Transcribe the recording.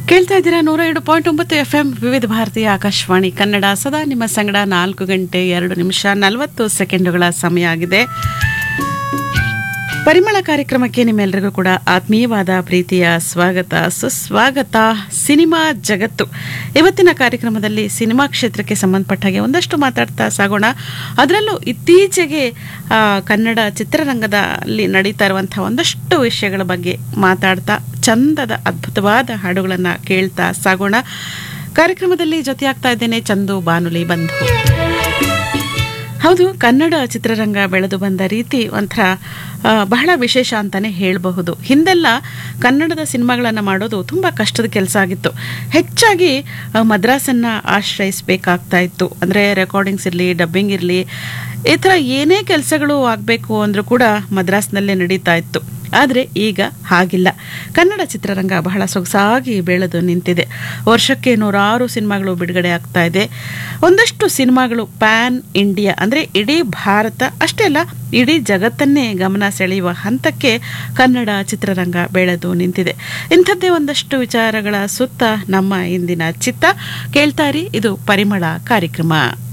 ಕೇಳ್ತಾ ಇದ್ದೀರಾ ನೂರ ಎರಡು ಪಾಯಿಂಟ್ ಒಂಬತ್ತು ಎಫ್ ಎಂ ವಿವಿಧ ಭಾರತೀಯ ಆಕಾಶವಾಣಿ ಕನ್ನಡ ಸದಾ ನಿಮ್ಮ ಸಂಗಡ ನಾಲ್ಕು ಗಂಟೆ ಎರಡು ನಿಮಿಷ ನಲವತ್ತು ಸೆಕೆಂಡುಗಳ ಸಮಯ ಆಗಿದೆ ಪರಿಮಳ ಕಾರ್ಯಕ್ರಮಕ್ಕೆ ನಿಮ್ಮೆಲ್ಲರಿಗೂ ಕೂಡ ಆತ್ಮೀಯವಾದ ಪ್ರೀತಿಯ ಸ್ವಾಗತ ಸುಸ್ವಾಗತ ಸಿನಿಮಾ ಜಗತ್ತು ಇವತ್ತಿನ ಕಾರ್ಯಕ್ರಮದಲ್ಲಿ ಸಿನಿಮಾ ಕ್ಷೇತ್ರಕ್ಕೆ ಸಂಬಂಧಪಟ್ಟ ಹಾಗೆ ಒಂದಷ್ಟು ಮಾತಾಡ್ತಾ ಸಾಗೋಣ ಅದರಲ್ಲೂ ಇತ್ತೀಚೆಗೆ ಆ, ಕನ್ನಡ ಚಿತ್ರರಂಗದಲ್ಲಿ ನಡೀತಾ ಇರುವಂತಹ ಒಂದಷ್ಟು ವಿಷಯಗಳ ಬಗ್ಗೆ ಮಾತಾಡ್ತಾ ಚಂದದ ಅದ್ಭುತವಾದ ಹಾಡುಗಳನ್ನು ಕೇಳ್ತಾ ಸಾಗೋಣ ಕಾರ್ಯಕ್ರಮದಲ್ಲಿ ಜೊತೆಯಾಗ್ತಾ ಇದ್ದೇನೆ ಚಂದು ಬಾನುಲಿ ಬಂಧು ಹೌದು ಕನ್ನಡ ಚಿತ್ರರಂಗ ಬೆಳೆದು ಬಂದ ರೀತಿ ಒಂಥರ ಆ, ಬಹಳ ವಿಶೇಷ ಅಂತಾನೆ ಹೇಳಬಹುದು ಹಿಂದೆಲ್ಲ ಕನ್ನಡದ ಸಿನಿಮಾಗಳನ್ನು ಮಾಡೋದು ತುಂಬ ಕಷ್ಟದ ಕೆಲಸ ಆಗಿತ್ತು ಹೆಚ್ಚಾಗಿ ಆ, ಮದ್ರಾಸನ್ನ ಆಶ್ರಯಿಸಬೇಕಾಗ್ತಾ ಇತ್ತು ಅಂದರೆ ರೆಕಾರ್ಡಿಂಗ್ಸ್ ಇರಲಿ ಡಬ್ಬಿಂಗ್ ಇರಲಿ ಈ ಥರ ಏನೇ ಕೆಲಸಗಳು ಆಗಬೇಕು ಅಂದರೂ ಕೂಡ ಮದ್ರಾಸ್ನಲ್ಲೇ ನಡೀತಾ ಇತ್ತು ಆದರೆ ಈಗ ಹಾಗಿಲ್ಲ ಕನ್ನಡ ಚಿತ್ರರಂಗ ಬಹಳ ಸೊಗಸಾಗಿ ಬೆಳೆದು ನಿಂತಿದೆ ವರ್ಷಕ್ಕೆ ನೂರಾರು ಸಿನಿಮಾಗಳು ಬಿಡುಗಡೆ ಆಗ್ತಾ ಇದೆ ಒಂದಷ್ಟು ಸಿನಿಮಾಗಳು ಪ್ಯಾನ್ ಇಂಡಿಯಾ ಅಂದರೆ ಇಡೀ ಭಾರತ ಅಷ್ಟೇ ಅಲ್ಲ ಇಡೀ ಜಗತ್ತನ್ನೇ ಗಮನ ಸೆಳೆಯುವ ಹಂತಕ್ಕೆ ಕನ್ನಡ ಚಿತ್ರರಂಗ ಬೆಳೆದು ನಿಂತಿದೆ ಇಂಥದ್ದೇ ಒಂದಷ್ಟು ವಿಚಾರಗಳ ಸುತ್ತ ನಮ್ಮ ಇಂದಿನ ಚಿತ್ತ ಕೇಳ್ತಾರಿ ಇದು ಪರಿಮಳ ಕಾರ್ಯಕ್ರಮ